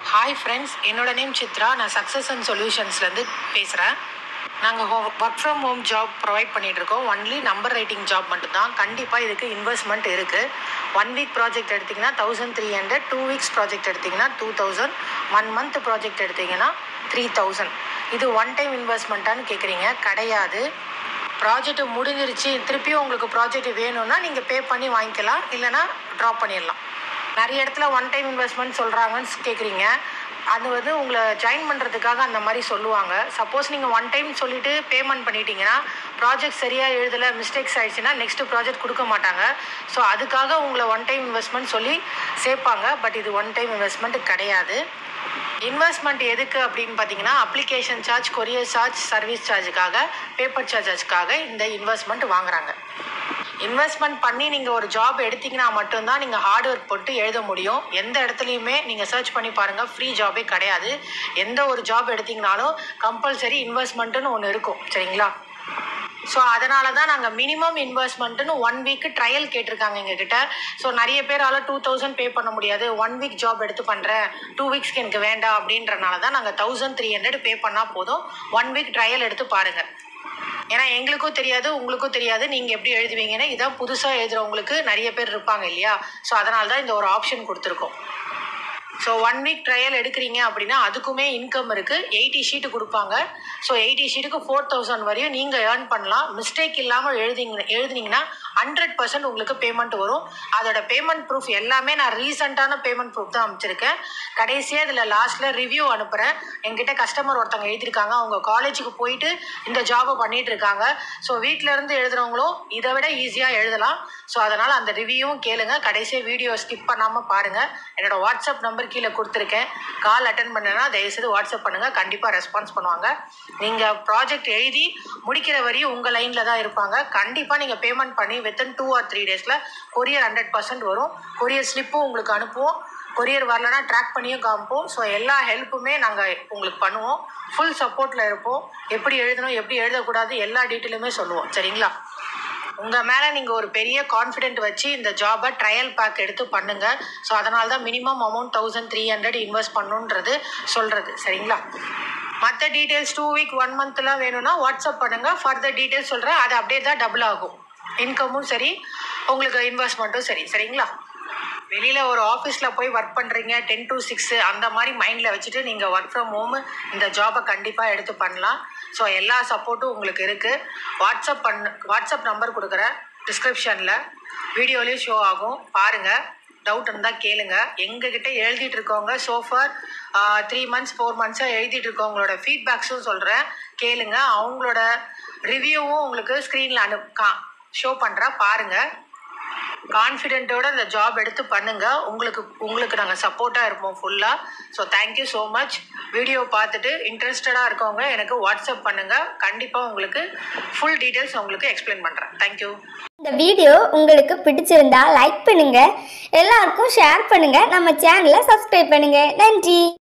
hi friends என்னோட name Chitra நான் success and சொல்யூஷன்ஸ்லேருந்து பேசுகிறேன் நாங்கள் ஹோ work from home job provide பண்ணிகிட்ருக்கோம் ஒன்லி நம்பர் ரைட்டிங் ஜாப் மட்டும்தான் கண்டிப்பாக இதுக்கு இன்வெஸ்ட்மெண்ட் இருக்குது ஒன் வீக் ப்ராஜெக்ட் எடுத்திங்கன்னா thousand three hundred two weeks project எடுத்திங்கன்னா two thousand one month project எடுத்திங்கன்னா த்ரீ தௌசண்ட் இது ஒன் டைம் இன்வெஸ்ட்மெண்ட்டான்னு கேட்குறீங்க கிடையாது ப்ராஜெக்ட் முடிஞ்சிருச்சு திருப்பியும் உங்களுக்கு ப்ராஜெக்ட் வேணும்னா நீங்கள் பே பண்ணி வாங்கிக்கலாம் இல்லைனா ட்ராப் பண்ணிடலாம் நிறைய இடத்துல ஒன் டைம் இன்வெஸ்ட்மெண்ட் சொல்கிறாங்கன்னு கேட்குறீங்க அது வந்து உங்களை ஜாயின் பண்ணுறதுக்காக அந்த மாதிரி சொல்லுவாங்க சப்போஸ் நீங்கள் ஒன் டைம் சொல்லிவிட்டு பேமெண்ட் பண்ணிட்டீங்கன்னா ப்ராஜெக்ட் சரியாக எழுதலை மிஸ்டேக்ஸ் ஆயிடுச்சுன்னா நெக்ஸ்ட் ப்ராஜெக்ட் கொடுக்க மாட்டாங்க ஸோ அதுக்காக உங்களை ஒன் டைம் இன்வெஸ்ட்மெண்ட் சொல்லி சேர்ப்பாங்க பட் இது ஒன் டைம் இன்வெஸ்ட்மெண்ட் கிடையாது இன்வெஸ்ட்மெண்ட் எதுக்கு அப்படின்னு பார்த்தீங்கன்னா application charge courier charge service சார்ஜுக்காக பேப்பர் சார்ஜஸ்க்காக இந்த இன்வெஸ்ட்மெண்ட் வாங்குறாங்க இன்வெஸ்ட்மெண்ட் பண்ணி நீங்கள் ஒரு ஜாப் எடுத்தீங்கன்னா மட்டும்தான் நீங்கள் ஹார்ட் ஒர்க் போட்டு எழுத முடியும் எந்த இடத்துலையுமே நீங்கள் சர்ச் பண்ணி பாருங்கள் ஃப்ரீ ஜாபே கிடையாது எந்த ஒரு ஜாப் எடுத்தீங்கனாலும் கம்பல்சரி இன்வெஸ்ட்மெண்ட்டுன்னு ஒன்று இருக்கும் சரிங்களா ஸோ அதனால தான் நாங்கள் மினிமம் இன்வெஸ்ட்மெண்ட்டுன்னு ஒன் வீக்கு ட்ரையல் கேட்டிருக்காங்க எங்ககிட்ட ஸோ நிறைய பேரால் டூ தௌசண்ட் பே பண்ண முடியாது ஒன் வீக் ஜாப் எடுத்து பண்ணுறேன் டூ வீக்ஸ்க்கு எனக்கு வேண்டாம் அப்படின்றனால தான் நாங்கள் தௌசண்ட் த்ரீ ஹண்ட்ரட் பே பண்ணால் போதும் ஒன் வீக் ட்ரையல் எடுத்து பாருங்கள் ஏன்னா எங்களுக்கும் தெரியாது உங்களுக்கும் தெரியாது நீங்கள் எப்படி எழுதுவீங்கன்னு இதான் புதுசாக எழுதுகிறவங்களுக்கு நிறைய பேர் இருப்பாங்க இல்லையா ஸோ அதனால தான் இந்த ஒரு ஆப்ஷன் கொடுத்துருக்கோம் ஸோ ஒன் வீக் ட்ரையல் எடுக்கிறீங்க அப்படின்னா அதுக்குமே இன்கம் இருக்குது எயிட்டி ஷீட்டு கொடுப்பாங்க ஸோ எயிட்டி ஷீட்டுக்கு ஃபோர் தௌசண்ட் வரையும் நீங்கள் ஏர்ன் பண்ணலாம் மிஸ்டேக் இல்லாமல் எழுதிங்க எழுதுனீங்கன்னா ஹண்ட்ரட் பர்சன்ட் உங்களுக்கு பேமெண்ட் வரும் அதோட பேமெண்ட் ப்ரூஃப் எல்லாமே நான் ரீசெண்டான பேமெண்ட் ப்ரூஃப் தான் அமைச்சிருக்கேன் கடைசியாக இதில் லாஸ்ட்டில் ரிவ்யூ அனுப்புகிறேன் என்கிட்ட கஸ்டமர் ஒருத்தவங்க எழுதியிருக்காங்க அவங்க காலேஜுக்கு போயிட்டு இந்த ஜாபை பண்ணிட்டு இருக்காங்க ஸோ வீட்டிலேருந்து எழுதுறவங்களும் இதை விட ஈஸியாக எழுதலாம் ஸோ அதனால் அந்த ரிவ்யூவும் கேளுங்க கடைசியாக வீடியோ ஸ்கிப் பண்ணாமல் பாருங்கள் என்னோட வாட்ஸ்அப் நம்பர் கீழே கொடுத்துருக்கேன் கால் அட்டன் பண்ணனா தயவுசெய்து வாட்ஸ்அப் பண்ணுங்கள் கண்டிப்பாக ரெஸ்பான்ஸ் பண்ணுவாங்க நீங்கள் ப்ராஜெக்ட் எழுதி முடிக்கிற வரையும் உங்கள் லைனில் தான் இருப்பாங்க கண்டிப்பாக நீங்கள் பேமெண்ட் பண்ணி வித்தின் டூ ஆர் த்ரீ டேஸில் கொரியர் ஹண்ட்ரட் பர்சன்ட் வரும் கொரியர் ஸ்லிப்பும் உங்களுக்கு அனுப்புவோம் கொரியர் வரலனா ட்ராக் பண்ணியும் காமிப்போம் ஸோ எல்லா ஹெல்ப்புமே நாங்கள் உங்களுக்கு பண்ணுவோம் ஃபுல் சப்போர்ட்டில் இருப்போம் எப்படி எழுதணும் எப்படி எழுதக்கூடாது எல்லா டீட்டெயிலுமே சொல்லுவோம் சரிங்களா உங்கள் மேலே நீங்கள் ஒரு பெரிய கான்ஃபிடென்ட் வச்சு இந்த ஜாபை ட்ரையல் பேக் எடுத்து பண்ணுங்கள் ஸோ அதனால தான் minimum amount thousand three hundred invest பண்ணுன்றது சொல்கிறது சரிங்களா மற்ற டீட்டெயில்ஸ் டூ வீக் ஒன் மந்த்லாம் வேணும்னா வாட்ஸ்அப் பண்ணுங்கள் ஃபர்தர் டீட்டெயில்ஸ் சொல்கிறேன் அது அப்படியே தான் டபுள் ஆகும் இன்கமும் சரி உங்களுக்கு இன்வெஸ்ட்மெண்ட்டும் சரி சரிங்களா வெளியில் ஒரு ஆஃபீஸில் போய் ஒர்க் பண்ணுறீங்க டென் டு சிக்ஸு அந்த மாதிரி மைண்டில் வச்சுட்டு நீங்கள் ஒர்க் ஃப்ரம் ஹோம் இந்த ஜாபை கண்டிப்பாக எடுத்து பண்ணலாம் ஸோ எல்லா சப்போர்ட்டும் உங்களுக்கு இருக்குது வாட்ஸ்அப் பண்ண வாட்ஸ்அப் நம்பர் கொடுக்குறேன் டிஸ்கிரிப்ஷனில் வீடியோலேயும் ஷோ ஆகும் பாருங்கள் டவுட் இருந்தால் கேளுங்க எங்ககிட்ட எழுதிட்டு இருக்கவங்க சோஃபர் த்ரீ மந்த்ஸ் ஃபோர் மந்த்ஸாக எழுதிட்டு இருக்கவங்களோட ஃபீட்பேக்ஸும் சொல்கிறேன் கேளுங்க அவங்களோட ரிவ்யூவும் உங்களுக்கு ஸ்க்ரீனில் அனு கா ஷோ பண்ணுறேன் பாருங்கள் கான்ஃபிடென்ட்டோட இந்த ஜாப் எடுத்து பண்ணுங்க உங்களுக்கு உங்களுக்கு நாங்கள் சப்போர்ட்டாக இருப்போம் ஃபுல்லாக so thank you so much video பார்த்துட்டு இன்ட்ரெஸ்டடாக இருக்கவங்க எனக்கு வாட்ஸ்அப் பண்ணுங்கள் கண்டிப்பாக உங்களுக்கு ஃபுல் டீட்டெயில்ஸ் உங்களுக்கு எக்ஸ்பிளைன் பண்ணுறேன் தேங்க்யூ இந்த வீடியோ உங்களுக்கு பிடிச்சிருந்தா லைக் பண்ணுங்க எல்லாருக்கும் ஷேர் பண்ணுங்க நம்ம சேனலை சப்ஸ்கிரைப் பண்ணுங்க நன்றி